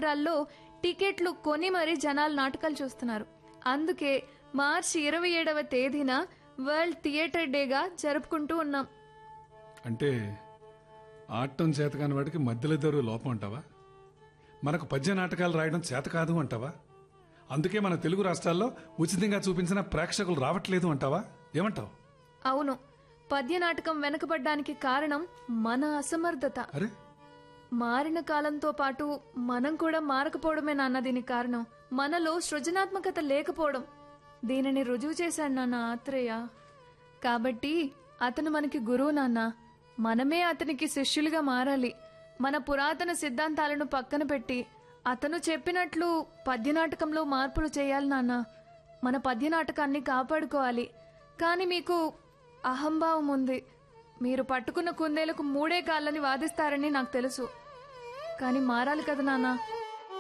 నగరాల్లో టికెట్లు కొని మరీ జనాలు నాటకాలు చూస్తున్నారు అందుకే మార్చి ఇరవై ఏడవ తేదీన వరల్డ్ థియేటర్ డేగా జరుపుకుంటూ ఉన్నాం అంటే ఆడటం చేత కాని వాడికి మధ్యలో ఇద్దరు లోపం అంటావా మనకు పద్య నాటకాలు రాయడం చేత కాదు అంటావా అందుకే మన తెలుగు రాష్ట్రాల్లో ఉచితంగా చూపించిన ప్రేక్షకులు రావట్లేదు అంటావా ఏమంటావు అవును పద్య నాటకం వెనకబడ్డానికి కారణం మన అసమర్థత అరే మారిన కాలంతో పాటు మనం కూడా మారకపోవడమే నాన్న దీనికి కారణం మనలో సృజనాత్మకత లేకపోవడం దీనిని రుజువు చేశాడు నాన్న ఆత్రేయ కాబట్టి అతను మనకి గురువు నాన్న మనమే అతనికి శిష్యులుగా మారాలి మన పురాతన సిద్ధాంతాలను పక్కన పెట్టి అతను చెప్పినట్లు పద్యనాటకంలో మార్పులు చేయాలి నాన్న మన పద్యనాటకాన్ని కాపాడుకోవాలి కానీ మీకు అహంభావం ఉంది మీరు పట్టుకున్న కుందేలకు మూడే కాళ్ళని వాదిస్తారని నాకు తెలుసు కానీ మారాలి కదా నాన్న